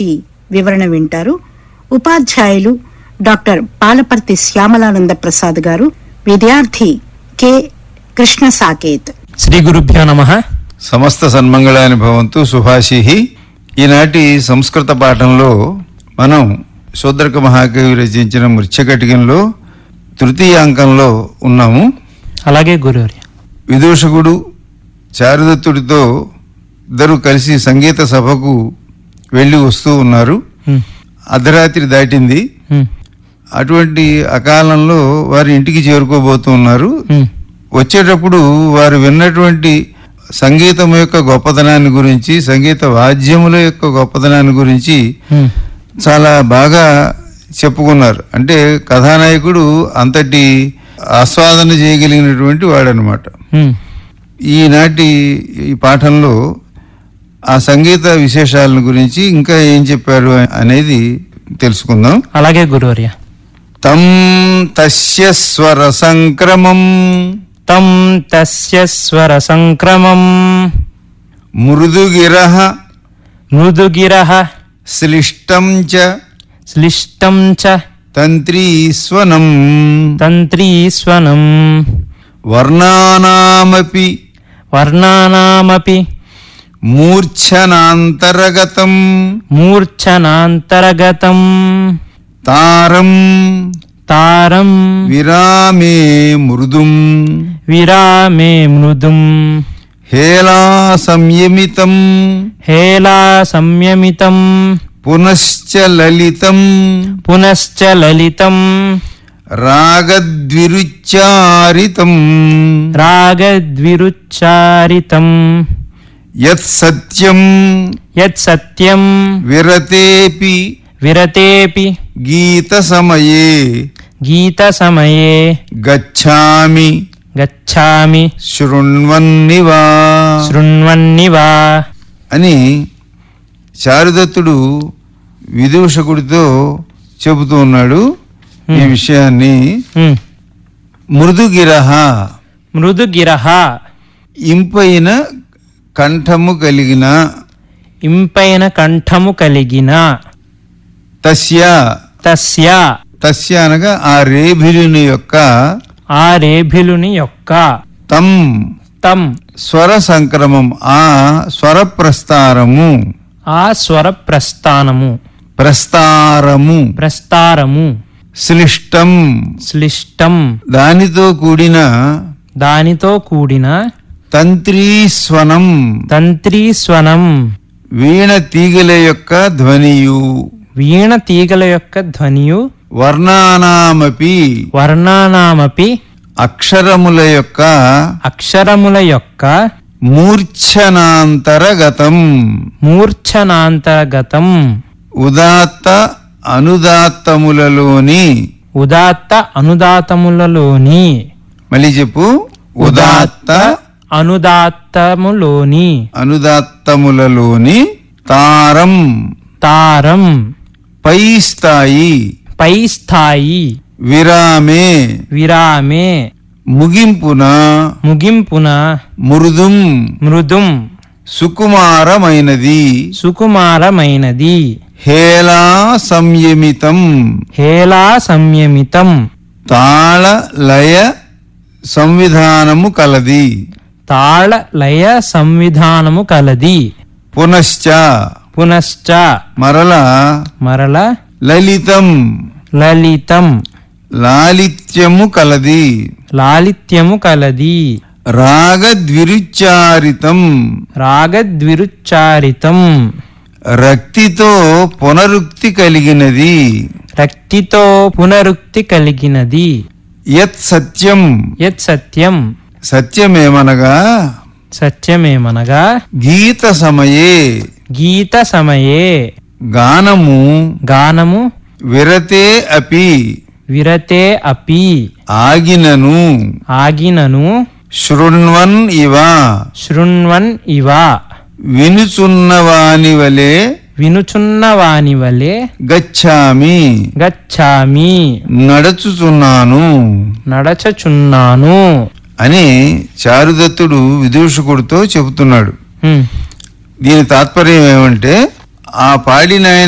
గురించి వివరణ వింటారు ఉపాధ్యాయులు డాక్టర్ పాలపర్తి శ్యామలానంద ప్రసాద్ గారు విద్యార్థి కె కృష్ణ సాకేత్ శ్రీ గురుభ్యో నమ సమస్త సన్మంగళాని భవంతు సుభాషి ఈనాటి సంస్కృత పాఠంలో మనం శూద్రక మహాకవి రచించిన మృత్యకటికంలో తృతీయాంకంలో ఉన్నాము అలాగే గురువర్య విదూషకుడు చారుదత్తుడితో ఇద్దరు కలిసి సంగీత సభకు వెళ్ళి వస్తూ ఉన్నారు ఉమ్, అర్ధరాత్రి దాటింది ఉమ్, అటువంటి అకాలంలో వారి ఇంటికి చేరుకోబోతూ ఉన్నారు ఉమ్, వచ్చేటప్పుడు వారు విన్నటువంటి సంగీతం యొక్క గొప్పతనాన్ని గురించి సంగీత వాద్యముల యొక్క గొప్పతనాన్ని గురించి ఉమ్, చాలా బాగా చెప్పుకున్నారు అంటే కథానాయకుడు అంతటి ఆస్వాదన చేయగలిగినటువంటి వాడనమాట ఉమ్. ఈనాటి ఈ పాఠంలో ఆ సంగీత విశేషాలను గురించి ఇంకా ఏం చెప్పారు అనేది తెలుసుకుందాం అలాగే గురువర్య తం తస్య స్వర సంక్రమం తం తస్య స్వర సంక్రమం మృదుగిర మృదుగిర శ్లిష్టం చ శ్లిష్టం చ తంత్రీస్వనం తంత్రీస్వనం వర్ణానామపి వర్ణానామపి మూర్ఛనాంతరగతం మూర్ఛనాంతరగతం తారం తారం విరామే మృదుం విరామే మృదుం హేలా సంయమితం హేలా సంయమితం పునశ్చ లలితం పునశ్చ లలితం రాగద్విరుచ్చారితం రాగద్విరుచ్చారితం యత్ సత్యం యత్ సత్యం విరతేపి విరతేపి గీత సమయే గీత సమయే గచ్ఛామి గచ్ఛామి శృణ్వన్నివా శృణ్వన్నివా అని శారదత్తుడు విదూషకుడితో చెబుతూ ఉన్నాడు ఈ విషయాన్ని ఉమ్. మృదుగిరహ మృదుగిరహ ఇంపైన కంఠము కలిగిన ఇంపైన కంఠము కలిగిన తస్య తస్య తస్య అనగా ఆ రేభిలుని యొక్క ఆ రేభిలుని యొక్క తం తం స్వర సంక్రమం ఆ స్వర ప్రస్తారము ఆ స్వర ప్రస్థానము ప్రస్తారము ప్రస్తారము శ్లిష్టం శ్లిష్టం దానితో కూడిన దానితో కూడిన తంత్రీస్వనం తంత్రీస్వనం వీణ తీగల యొక్క ధ్వనియు వీణ తీగల యొక్క ధ్వనియు వర్ణానామపి వర్ణానామపి అక్షరముల యొక్క అక్షరముల యొక్క మూర్ఛనాంతరగతం మూర్ఛనాంతర్గతం ఉదాత్త అనుదాత్తములలోని ఉదాత్త అనుదాతములలోని మళ్ళీ చెప్పు ఉదాత్త అనుదాత్తములోని అనుదాత్తములలోని తారం తారం పై స్థాయి పై స్థాయి విరామే విరామే ముగింపున ముగింపున మృదుం మృదుం సుకుమారమైనది సుకుమారమైనది హేలా సంయమితం హేలా సంయమితం తాళ లయ సంవిధానము కలది తాళ లయ సంవిధానము కలది పునశ్చ పునశ్చ మరల మరల లలితం లలితం లాలిత్యము కలది లాలిత్యము కలది రాగద్విరుచ్చారితం రాగద్విరుచ్చారితం రక్తితో పునరుక్తి కలిగినది రక్తితో పునరుక్తి కలిగినది యత్ సత్యం యత్ సత్యం సత్యమేమనగా సత్యమేమనగా గీత సమయే గీత సమయే గానము గానము విరతే అపి విరతే అపి ఆగినను ఆగినను శృణ్వన్ ఇవ శృణ్వన్ ఇవ వినుచున్నవాని వలె వినుచున్నవాని వలె గచ్చామి గచ్చామి నడచుచున్నాను నడచచున్నాను అని చారుదత్తుడు విదూషకుడితో చెబుతున్నాడు హ్మ్. దీని తాత్పర్యం ఏమంటే ఆ పాడిన ఆయన